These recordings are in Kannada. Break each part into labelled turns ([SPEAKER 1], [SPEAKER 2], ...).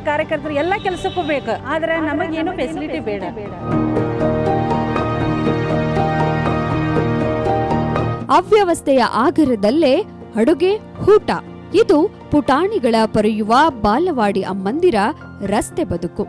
[SPEAKER 1] ಕಾರ್ಯಕರ್ತರು ಎಲ್ಲ ಕೆಲಸಕ್ಕೂ ಬೇಕು ಆದ್ರೆ ನಮಗೇನು ಫೆಸಿಲಿಟಿ ಬೇಡ
[SPEAKER 2] ಅವ್ಯವಸ್ಥೆಯ ಆಗರದಲ್ಲೇ ಅಡುಗೆ ಊಟ ಇದು ಪುಟಾಣಿಗಳ ಪೊರೆಯುವ ಬಾಲವಾಡಿ ಅಮ್ಮಂದಿರ ರಸ್ತೆ ಬದುಕು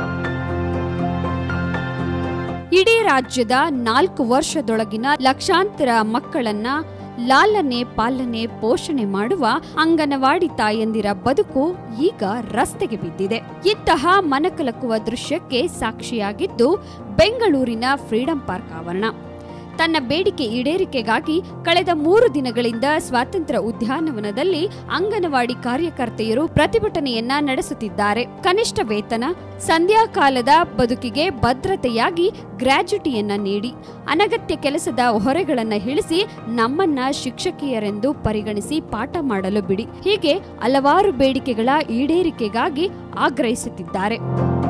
[SPEAKER 2] ಇಡೀ ರಾಜ್ಯದ ನಾಲ್ಕು ವರ್ಷದೊಳಗಿನ ಲಕ್ಷಾಂತರ ಮಕ್ಕಳನ್ನ ಲಾಲನೆ ಪಾಲನೆ ಪೋಷಣೆ ಮಾಡುವ ಅಂಗನವಾಡಿ ತಾಯಂದಿರ ಬದುಕು ಈಗ ರಸ್ತೆಗೆ ಬಿದ್ದಿದೆ ಇಂತಹ ಮನಕಲಕುವ ದೃಶ್ಯಕ್ಕೆ ಸಾಕ್ಷಿಯಾಗಿದ್ದು ಬೆಂಗಳೂರಿನ ಫ್ರೀಡಂ ಪಾರ್ಕ್ ಆವರಣ ತನ್ನ ಬೇಡಿಕೆ ಈಡೇರಿಕೆಗಾಗಿ ಕಳೆದ ಮೂರು ದಿನಗಳಿಂದ ಸ್ವಾತಂತ್ರ್ಯ ಉದ್ಯಾನವನದಲ್ಲಿ ಅಂಗನವಾಡಿ ಕಾರ್ಯಕರ್ತೆಯರು ಪ್ರತಿಭಟನೆಯನ್ನ ನಡೆಸುತ್ತಿದ್ದಾರೆ ಕನಿಷ್ಠ ವೇತನ ಸಂಧ್ಯಾಕಾಲದ ಬದುಕಿಗೆ ಭದ್ರತೆಯಾಗಿ ಗ್ರಾಜ್ಯುಟಿಯನ್ನ ನೀಡಿ ಅನಗತ್ಯ ಕೆಲಸದ ಹೊರೆಗಳನ್ನ ಇಳಿಸಿ ನಮ್ಮನ್ನ ಶಿಕ್ಷಕಿಯರೆಂದು ಪರಿಗಣಿಸಿ ಪಾಠ ಮಾಡಲು ಬಿಡಿ ಹೀಗೆ ಹಲವಾರು ಬೇಡಿಕೆಗಳ ಈಡೇರಿಕೆಗಾಗಿ ಆಗ್ರಹಿಸುತ್ತಿದ್ದಾರೆ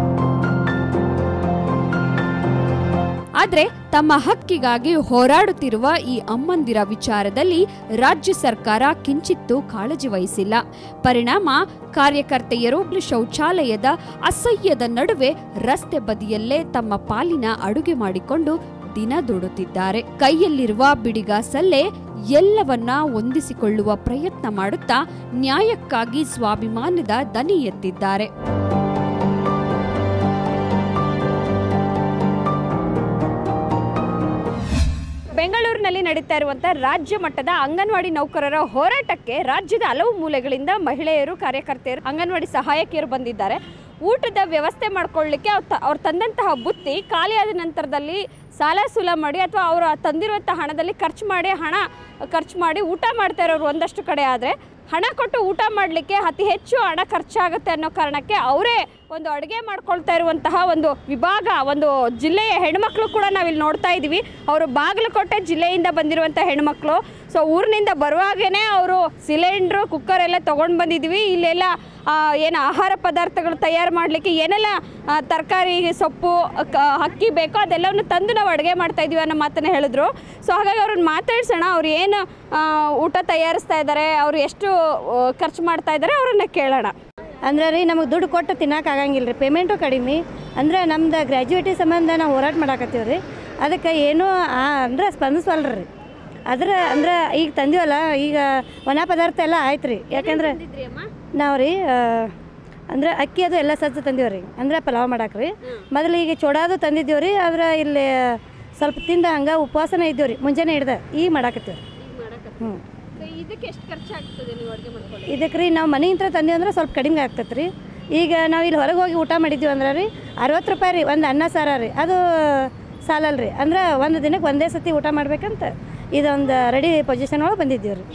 [SPEAKER 2] ಆದ್ರೆ ತಮ್ಮ ಹಕ್ಕಿಗಾಗಿ ಹೋರಾಡುತ್ತಿರುವ ಈ ಅಮ್ಮಂದಿರ ವಿಚಾರದಲ್ಲಿ ರಾಜ್ಯ ಸರ್ಕಾರ ಕಿಂಚಿತ್ತೂ ಕಾಳಜಿ ವಹಿಸಿಲ್ಲ ಪರಿಣಾಮ ಕಾರ್ಯಕರ್ತೆಯರು ಶೌಚಾಲಯದ ಅಸಹ್ಯದ ನಡುವೆ ರಸ್ತೆ ಬದಿಯಲ್ಲೇ ತಮ್ಮ ಪಾಲಿನ ಅಡುಗೆ ಮಾಡಿಕೊಂಡು ದಿನ ದುಡುತ್ತಿದ್ದಾರೆ ಕೈಯಲ್ಲಿರುವ ಬಿಡಿಗಾಸಲ್ಲೇ ಎಲ್ಲವನ್ನ ಹೊಂದಿಸಿಕೊಳ್ಳುವ ಪ್ರಯತ್ನ ಮಾಡುತ್ತಾ ನ್ಯಾಯಕ್ಕಾಗಿ ಸ್ವಾಭಿಮಾನದ ದನಿ ಎತ್ತಿದ್ದಾರೆ
[SPEAKER 3] ಬೆಂಗಳೂರಿನಲ್ಲಿ ನಡೀತಾ ಇರುವಂಥ ರಾಜ್ಯ ಮಟ್ಟದ ಅಂಗನವಾಡಿ ನೌಕರರ ಹೋರಾಟಕ್ಕೆ ರಾಜ್ಯದ ಹಲವು ಮೂಲೆಗಳಿಂದ ಮಹಿಳೆಯರು ಕಾರ್ಯಕರ್ತೆಯರು ಅಂಗನವಾಡಿ ಸಹಾಯಕಿಯರು ಬಂದಿದ್ದಾರೆ ಊಟದ ವ್ಯವಸ್ಥೆ ಮಾಡ್ಕೊಳ್ಳಿಕ್ಕೆ ಅವ್ರು ತ- ಅವ್ರು ತಂದಂತಹ ಬುತ್ತಿ ಖಾಲಿಯಾದ ನಂತರದಲ್ಲಿ ಸಾಲ ಸೂಲ ಮಾಡಿ ಅಥವಾ ಅವರು ತಂದಿರುವಂಥ ಹಣದಲ್ಲಿ ಖರ್ಚು ಮಾಡಿ ಹಣ ಖರ್ಚು ಮಾಡಿ ಊಟ ಮಾಡ್ತಾ ಇರೋರು ಒಂದಷ್ಟು ಕಡೆ ಆದರೆ ಹಣ ಕೊಟ್ಟು ಊಟ ಮಾಡಲಿಕ್ಕೆ ಅತಿ ಹೆಚ್ಚು ಹಣ ಖರ್ಚಾಗುತ್ತೆ ಅನ್ನೋ ಕಾರಣಕ್ಕೆ ಅವರೇ ಒಂದು ಅಡುಗೆ ಮಾಡ್ಕೊಳ್ತಾ ಇರುವಂತಹ ಒಂದು ವಿಭಾಗ ಒಂದು ಜಿಲ್ಲೆಯ ಹೆಣ್ಮಕ್ಳು ಕೂಡ ನಾವಿಲ್ಲಿ ನೋಡ್ತಾ ಇದ್ದೀವಿ ಅವರು ಬಾಗಲಕೋಟೆ ಜಿಲ್ಲೆಯಿಂದ ಬಂದಿರುವಂಥ ಹೆಣ್ಮಕ್ಳು ಸೊ ಊರಿನಿಂದ ಬರುವಾಗೇ ಅವರು ಸಿಲಿಂಡ್ರು ಕುಕ್ಕರ್ ಎಲ್ಲ ತೊಗೊಂಡು ಬಂದಿದ್ದೀವಿ ಇಲ್ಲೆಲ್ಲ ಆ, ಏನು ಆಹಾರ ಪದಾರ್ಥಗಳು ತಯಾರು ಮಾಡಲಿಕ್ಕೆ ಏನೆಲ್ಲ ತರಕಾರಿ ಸೊಪ್ಪು ಕ- ಅಕ್ಕಿ ಬೇಕೋ ಅದೆಲ್ಲವನ್ನು ತಂದು ನಾವು ಅಡುಗೆ ಮಾಡ್ತಾ ಇದೀವಿ ಅನ್ನೋ ಮಾತನ್ನ ಹೇಳಿದ್ರು ಸೊ ಹಾಗಾಗಿ ಅವ್ರನ್ನ ಮಾತಾಡ್ಸೋಣ ಅವ್ರು ಏನು ಆ, ಊಟ ತಯಾರಿಸ್ತಾ ಇದ್ದಾರೆ ಅವರು ಎಷ್ಟು ಆ, ಖರ್ಚು ಮಾಡ್ತಾ ಇದ್ದಾರೆ ಅವ್ರನ್ನ ಕೇಳೋಣ
[SPEAKER 4] ಅಂದ್ರೆ ರೀ ನಮಗೆ ದುಡ್ಡು ಕೊಟ್ಟು ತಿನ್ನಕ್ಕೆ ಆಗಂಗಿಲ್ಲ ರೀ ಪೇಮೆಂಟು ಕಡಿಮೆ ಅಂದ್ರೆ ನಮ್ದು ಗ್ರ್ಯಾಜುಯೇಟಿ ಸಂಬಂಧ ನಾವು ಹೋರಾಟ ಮಾಡಾಕತ್ತೀವಿ ರೀ ಅದಕ್ಕೆ ಏನೂ ಆ ಅಂದ್ರೆ ಸ್ಪಂದಿಸವಲ್ರಿ ರೀ ಅದ್ರ ಅಂದ್ರೆ ಈಗ ತಂದೀವಲ್ಲ ಈಗ ಒಣ ಪದಾರ್ಥ ಎಲ್ಲ ಆಯ್ತು ರೀ ಯಾಕಂದ್ರೆ ನಾವು ರೀ ಆ, ಅಂದ್ರೆ ಅಕ್ಕಿ ಅದು ಎಲ್ಲ ಸಜ್ಜು ತಂದೀವಿ ರೀ ಅಂದ್ರೆ ಪಲಾವ್ ಮಾಡಕ್ಕೆ ರೀ ಮೊದಲು ಈಗ ಚೋಡಾದು ತಂದಿದ್ದೀವಿ ರೀ ಆದ್ರೆ ಇಲ್ಲಿ ಸ್ವಲ್ಪ ತಿಂದ ಹಂಗೆ ಉಪವಾಸನ ಇದ್ದೀವಿ ರೀ ಮುಂಜಾನೆ ಹಿಡ್ದು ಈಗ ಮಾಡಾಕತ್ತೀವಿ ಹ್ಞೂ
[SPEAKER 3] ಇದಕ್ಕೆ ಎಷ್ಟು ಖರ್ಚಾಗ್ತದೆ ನೀವು ಅಡುಗೆ ಮಾಡ್ಕೊಳ್ಳಿ
[SPEAKER 4] ಇದಕ್ಕೆ ರೀ ನಾವು ಮನೆಯಿಂದ ತಂದೀವಿ ಅಂದ್ರೆ ಸ್ವಲ್ಪ ಕಡಿಮೆ ಆಗ್ತೈತೆ ರೀ ಈಗ ನಾವು ಇಲ್ಲಿ ಹೊರಗೆ ಹೋಗಿ ಊಟ ಮಾಡಿದ್ದೀವಿ ಅಂದ್ರೆ ರೀ ಅರವತ್ತು ರೂಪಾಯಿ ರೀ ಒಂದು ಅನ್ನ ಸಾರ ರೀ ಅದು ಸಾಲಲ್ಲ ರೀ ಅಂದ್ರೆ ಒಂದು ದಿನಕ್ಕೆ ಒಂದೇ ಸತಿ ಊಟ ಮಾಡ್ಬೇಕಂತ ಇದೊಂದು ರೆಡಿ ಪೊಸಿಷನ್ ಒಳಗೆ ಬಂದಿದ್ದೀವಿ ರೀ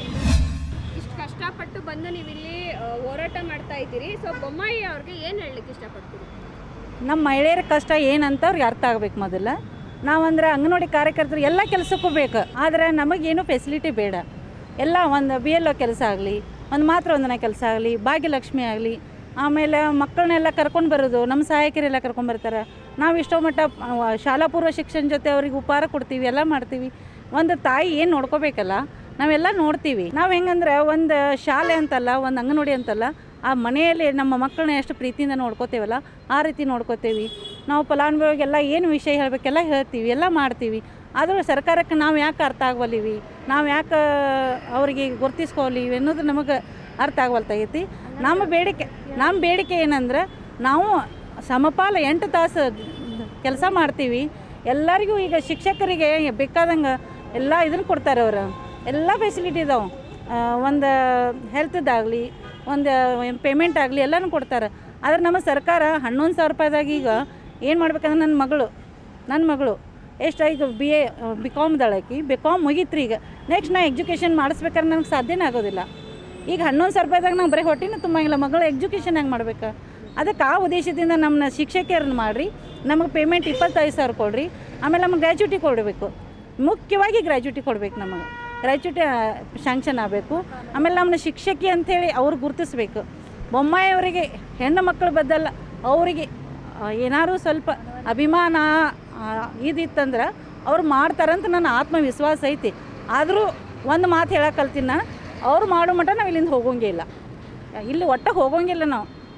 [SPEAKER 3] ಇಷ್ಟು ಕಷ್ಟಪಟ್ಟು ಬಂದು ನೀವು ಇಲ್ಲಿ ಆ, ಹೋರಾಟ ಮಾಡ್ತಾ ಇದ್ದೀರಿ ಸೊ ಬೊಮ್ಮಾಯಿ ಅವ್ರಿಗೆ ಏನು ಹೇಳಲಿಕ್ಕೆ ಇಷ್ಟಪಡ್ತೀರಿ
[SPEAKER 1] ನಮ್ಮ ಮಹಿಳೆಯರ ಕಷ್ಟ ಏನಂತ ಅವ್ರಿಗೆ ಅರ್ಥ ಆಗ್ಬೇಕು ಮೊದಲ ನಾವಂದ್ರೆ ಅಂಗನವಾಡಿ ಕಾರ್ಯಕರ್ತರು ಎಲ್ಲ ಕೆಲಸಕ್ಕೂ ಬೇಕು ಆದರೆ ನಮಗೇನು ಫೆಸಿಲಿಟಿ ಬೇಡ ಎಲ್ಲ ಒಂದು ಬಿ ಎಲ್ ಒ ಕೆಲಸ ಆಗಲಿ ಒಂದು ಮಾತ್ರ ಒಂದನೇ ಕೆಲಸ ಆಗಲಿ ಭಾಗ್ಯಲಕ್ಷ್ಮಿ ಆಗಲಿ ಆಮೇಲೆ ಮಕ್ಕಳನ್ನೆಲ್ಲ ಕರ್ಕೊಂಡು ಬರೋದು ನಮ್ಮ ಸಹಾಯಕರೆಲ್ಲ ಕರ್ಕೊಂಡು ಬರ್ತಾರೆ ನಾವು ಇಷ್ಟೋ ಮಟ್ಟ ಆ, ಶಾಲಾ ಪೂರ್ವ ಶಿಕ್ಷಣ ಜೊತೆ ಅವ್ರಿಗೆ ಉಪಹಾರ ಕೊಡ್ತೀವಿ ಎಲ್ಲ ಮಾಡ್ತೀವಿ ಒಂದು ತಾಯಿ ಏನು ನೋಡ್ಕೋಬೇಕಲ್ಲ ನಾವೆಲ್ಲ ನೋಡ್ತೀವಿ ನಾವು ಹೆಂಗಂದ್ರೆ ಒಂದು ಶಾಲೆ ಅಂತಲ್ಲ ಒಂದು ಅಂಗನವಾಡಿ ಅಂತಲ್ಲ ಆ ಮನೆಯಲ್ಲಿ ನಮ್ಮ ಮಕ್ಕಳನ್ನ ಎಷ್ಟು ಪ್ರೀತಿಯಿಂದ ನೋಡ್ಕೋತೇವಲ್ಲ ಆ ರೀತಿ ನೋಡ್ಕೋತೇವಿ ನಾವು ಫಲಾನುಭವಿಗೆಲ್ಲ ಏನು ವಿಷಯ ಹೇಳಬೇಕೆಲ್ಲ ಹೇಳ್ತೀವಿ ಎಲ್ಲ ಮಾಡ್ತೀವಿ ಆದರೂ ಸರ್ಕಾರಕ್ಕೆ ನಾವು ಯಾಕೆ ಅರ್ಥ ಆಗವಲ್ಲಿವಿ ನಾವು ಯಾಕೆ ಅವರಿಗೆ ಗುರ್ತಿಸ್ಕೊಲಿವಿ ಅನ್ನೋದು ನಮಗೆ ಅರ್ಥ ಆಗವಲ್ತಾಗೈತಿ ನಮ್ಮ ಬೇಡಿಕೆ ನಮ್ಮ ಬೇಡಿಕೆ ಏನಂದ್ರೆ ನಾವು ಸಮಪಾಲ ಎಂಟು ತಾಸು ಕೆಲಸ ಮಾಡ್ತೀವಿ ಎಲ್ಲರಿಗೂ ಈಗ ಶಿಕ್ಷಕರಿಗೆ ಬೇಕಾದಂಗೆ ಎಲ್ಲ ಇದನ್ನು ಕೊಡ್ತಾರೆ ಅವರು ಎಲ್ಲ ಫೆಸಿಲಿಟಿ ಇದಾವೆ ಒಂದು ಹೆಲ್ತ್ದಾಗಲಿ ಒಂದು ಪೇಮೆಂಟ್ ಆಗಲಿ ಎಲ್ಲನೂ ಕೊಡ್ತಾರೆ ಆದ್ರೆ ನಮ್ಮ ಸರ್ಕಾರ ಹನ್ನೊಂದು ಸಾವಿರ ರೂಪಾಯಿದಾಗ ಈಗ ಏನು ಮಾಡ್ಬೇಕಂದ್ರೆ ನನ್ನ ಮಗಳು ನನ್ನ ಮಗಳು ಎಷ್ಟು ಈಗ ಬಿ ಎ ಬಿ ಕಾಮ್ದಳಕಿ ಬಿ ಕಾಮ್ ಮುಗೀತ್ರಿ ಈಗ ನೆಕ್ಸ್ಟ್ ನಾ ಎಜುಕೇಷನ್ ಮಾಡಿಸ್ಬೇಕಾದ್ರೆ ನನಗೆ ಸಾಧ್ಯನೇ ಆಗೋದಿಲ್ಲ ಈಗ ಹನ್ನೊಂದು ಸಾವಿರ ರೂಪಾಯಿದಾಗ ನಂಗೆ ಬರೀ ಹೊಟ್ಟಿನೂ ತುಂಬಂಗಿಲ್ಲ ಮಗಳು ಎಜುಕೇಷನ್ ಹೆಂಗೆ ಮಾಡ್ಬೇಕು ಅದಕ್ಕೆ ಆ ಉದ್ದೇಶದಿಂದ ನಮ್ಮನ್ನ ಶಿಕ್ಷಕಿಯರನ್ನ ಮಾಡಿರಿ ನಮಗೆ ಪೇಮೆಂಟ್ ಇಪ್ಪತ್ತೈದು ಸಾವಿರ ಕೊಡ್ರಿ ಆಮೇಲೆ ನಮಗೆ ಗ್ರ್ಯಾಜುಟಿ ಕೊಡಬೇಕು ಮುಖ್ಯವಾಗಿ ಗ್ರ್ಯಾಜುಟಿ ಕೊಡ್ಬೇಕು ನಮಗೆ ಗ್ರ್ಯಾಜುಟಿ ಶಾಂಕ್ಷನ್ ಆಗಬೇಕು ಆಮೇಲೆ ನಮ್ಮನ್ನ ಶಿಕ್ಷಕಿ ಅಂಥೇಳಿ ಅವ್ರು ಗುರುತಿಸ್ಬೇಕು ಬೊಮ್ಮಾಯಿಯವರಿಗೆ ಹೆಣ್ಣು ಮಕ್ಕಳು ಬದ್ದಲ್ಲ ಅವರಿಗೆ ಏನಾದ್ರು ಸ್ವಲ್ಪ ಅಭಿಮಾನ ಆ, ಇದಿತ್ತಂದ್ರೆ ಅವ್ರು ಮಾಡ್ತಾರಂತ ನನ್ನ ಆತ್ಮವಿಶ್ವಾಸ ಐತಿ ಆದರೂ ಒಂದು ಮಾತು ಹೇಳಕ್ಕೆ ಕಲ್ತೀನಿ ನಾ ಅವ್ರು ಮಾಡೋ ಮಟ್ಟ ನಾವು ಇಲ್ಲಿಂದ ಹೋಗೋಂಗೇ ಇಲ್ಲ ಇಲ್ಲಿ ಒಟ್ಟ ಹೋಗೋಂಗಿಲ್ಲ ನಾವು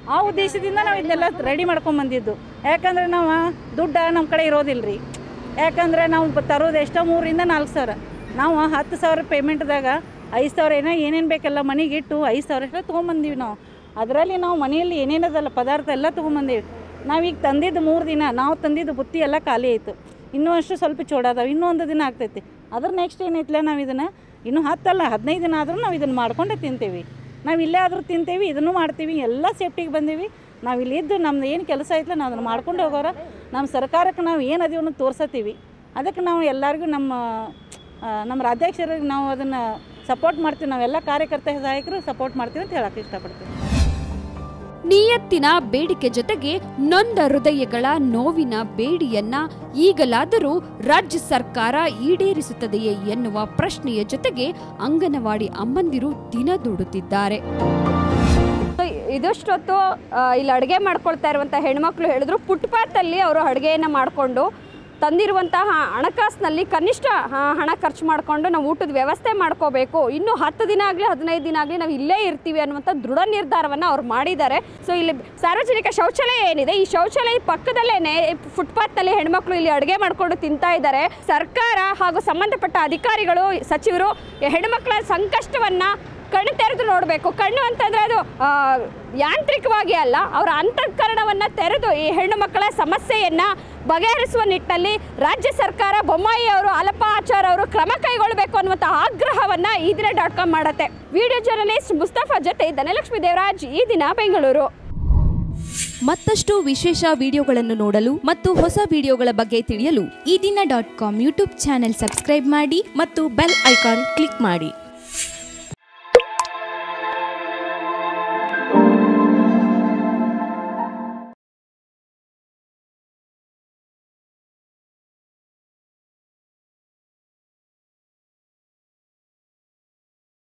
[SPEAKER 1] ಆ ಉದ್ದೇಶದಿಂದ ನಾವು ಇದನ್ನೆಲ್ಲ ರೆಡಿ ಮಾಡ್ಕೊಂಡು ಬಂದಿದ್ದು ಯಾಕಂದರೆ ನಾವು ದುಡ್ಡು ನಮ್ಮ ಕಡೆ ಇರೋದಿಲ್ಲ ರೀ ಯಾಕಂದರೆ ನಾವು ಬ- ತರೋದು ಎಷ್ಟೋ ಮೂರಿಂದ ನಾಲ್ಕು ಸಾವಿರ ನಾವು ಹತ್ತು ಸಾವಿರ ಪೇಮೆಂಟ್ದಾಗ ಐದು ಸಾವಿರ ಏನೋ ಏನೇನು ಬೇಕೆಲ್ಲ ಮನೆಗೆ ಇಟ್ಟು ಐದು ಸಾವಿರ ಎಲ್ಲ ತೊಗೊಂಬಂದೀವಿ ನಾವು ಅದರಲ್ಲಿ ನಾವು ಮನೆಯಲ್ಲಿ ಏನೇನದಲ್ಲ ಪದಾರ್ಥ ಎಲ್ಲ ತೊಗೊಂಬಂದೀವಿ ನಾವೀಗ ತಂದಿದ್ದು ಮೂರು ದಿನ ನಾವು ತಂದಿದ್ದು ಬುತ್ತಿ ಎಲ್ಲ ಖಾಲಿ ಆಯಿತು ಇನ್ನೂ ಅಷ್ಟು ಸ್ವಲ್ಪ ಚೋಡಾದವು ಇನ್ನೂ ಒಂದು ದಿನ ಆಗ್ತೈತಿ ಅದ್ರ ನೆಕ್ಸ್ಟ್ ಏನೈತಿಲ್ಲ ನಾವು ಇದನ್ನು ಇನ್ನೂ ಹತ್ತಲ್ಲ ಹದಿನೈದು ದಿನ ಆದರೂ ನಾವು ಇದನ್ನು ಮಾಡ್ಕೊಂಡೇ ತಿಂತೀವಿ ನಾವು ಇಲ್ಲೇ ಆದರೂ ತಿಂತೀವಿ ಇದನ್ನು ಮಾಡ್ತೀವಿ ಎಲ್ಲ ಸೇಫ್ಟಿಗೆ ಬಂದೀವಿ ನಾವು ಇಲ್ಲಿದ್ದು ನಮ್ದು ಏನು ಕೆಲಸ ಐತಲ್ಲ ನಾವು ಅದನ್ನು ಮಾಡ್ಕೊಂಡು ಹೋಗೋರ ನಮ್ಮ ಸರ್ಕಾರಕ್ಕೆ ನಾವು ಏನು ಅದೀವನ್ನ ತೋರ್ಸತ್ತೀವಿ ಅದಕ್ಕೆ ನಾವು ಎಲ್ಲರಿಗೂ ನಮ್ಮ ಆ, ನಮ್ಮ ರಾಜ್ಯಾಧ್ಯಕ್ಷರಿಗೆ ನಾವು ಅದನ್ನು ಸಪೋರ್ಟ್ ಮಾಡ್ತೀವಿ ನಾವೆಲ್ಲ ಕಾರ್ಯಕರ್ತ ಸಹಾಯಕರು ಸಪೋರ್ಟ್ ಮಾಡ್ತೀವಿ ಅಂತ ಹೇಳಕ್ಕೆ ಇಷ್ಟಪಡ್ತೀವಿ
[SPEAKER 2] ನಿಯತ್ತಿನ ಬೇಡಿಕೆ ಜೊತೆಗೆ ನೊಂದ ಹೃದಯಗಳ ನೋವಿನ ಬೇಡಿಯನ್ನ ಈಗಲಾದರೂ ರಾಜ್ಯ ಸರ್ಕಾರ ಈಡೇರಿಸುತ್ತದೆಯೇ ಎನ್ನುವ ಪ್ರಶ್ನೆಯ ಜೊತೆಗೆ ಅಂಗನವಾಡಿ ಅಮ್ಮಂದಿರು ದಿನ ದುಡುತ್ತಿದ್ದಾರೆ
[SPEAKER 3] ಇದಷ್ಟೊತ್ತು ಆ, ಇಲ್ಲಿ ಅಡುಗೆ ಮಾಡ್ಕೊಳ್ತಾ ಇರುವಂಥ ಹೆಣ್ಮಕ್ಳು ಹೇಳಿದ್ರು ಫುಟ್ಪಾತಲ್ಲಿ ಅವರು ಅಡುಗೆಯನ್ನು ಮಾಡಿಕೊಂಡು ತಂದಿರುವಂತಹ ಹಣಕಾಸಿನಲ್ಲಿ ಕನಿಷ್ಠ ಆ, ಹಣ ಖರ್ಚು ಮಾಡಿಕೊಂಡು ನಾವು ಊಟದ ವ್ಯವಸ್ಥೆ ಮಾಡ್ಕೋಬೇಕು ಇನ್ನು ಹತ್ತು ದಿನ ಆಗಲಿ ಹದಿನೈದು ದಿನ ಆಗಲಿ ನಾವು ಇಲ್ಲೇ ಇರ್ತೀವಿ ಅನ್ನುವಂಥ ದೃಢ ನಿರ್ಧಾರವನ್ನು ಅವ್ರು ಮಾಡಿದ್ದಾರೆ ಸೊ ಇಲ್ಲಿ ಸಾರ್ವಜನಿಕ ಶೌಚಾಲಯ ಏನಿದೆ ಈ ಶೌಚಾಲಯ ಪಕ್ಕದಲ್ಲೇ ಫುಟ್ಪಾತ್ನಲ್ಲಿ ಹೆಣ್ಮಕ್ಳು ಇಲ್ಲಿ ಅಡುಗೆ ಮಾಡಿಕೊಂಡು ತಿಂತಾ ಇದ್ದಾರೆ ಸರ್ಕಾರ ಹಾಗೂ ಸಂಬಂಧಪಟ್ಟ ಅಧಿಕಾರಿಗಳು ಸಚಿವರು ಈ ಹೆಣ್ಮಕ್ಳ ಸಂಕಷ್ಟವನ್ನು ಕಣ್ಣು ತೆರೆದು ನೋಡಬೇಕು ಕಣ್ಣು ಅಂತಂದರೆ ಅದು ಆ, ಯಾಂತ್ರಿಕವಾಗಿ ಅಲ್ಲ ಅವರ ಅಂತಃಕರಣವನ್ನು ತೆರೆದು ಈ ಹೆಣ್ಣು ಮಕ್ಕಳ ಸಮಸ್ಯೆಯನ್ನು ಬಗೆಹರಿಸುವ ನಿಟ್ಟಿನಲ್ಲಿ ರಾಜ್ಯ ಸರ್ಕಾರ ಬೊಮ್ಮಾಯಿ ಅವರು ಅಲಪ್ಪ ಆಚಾರ್ ಅವರು ಕ್ರಮ ಕೈಗೊಳ್ಳಬೇಕು ಅನ್ನುವಂಥ ಆಗ್ರಹವನ್ನು ಈ ದಿನ ಡಾಟ್ ಕಾಮ್ ಮಾಡುತ್ತೆ ವಿಡಿಯೋ ಜರ್ನಲಿಸ್ಟ್ ಮುಸ್ತಫಾ ಜೊತೆ ಧನಲಕ್ಷ್ಮಿ ದೇವರಾಜ್ ಈ ದಿನ ಬೆಂಗಳೂರು
[SPEAKER 5] ಮತ್ತಷ್ಟು ವಿಶೇಷ ವಿಡಿಯೋಗಳನ್ನು ನೋಡಲು ಮತ್ತು ಹೊಸ ವಿಡಿಯೋಗಳ ಬಗ್ಗೆ ತಿಳಿಯಲು Ee Dina dot com YouTube channel subscribe ಮಾಡಿ ಮತ್ತು ಬೆಲ್ ಐಕಾನ್ ಕ್ಲಿಕ್ ಮಾಡಿ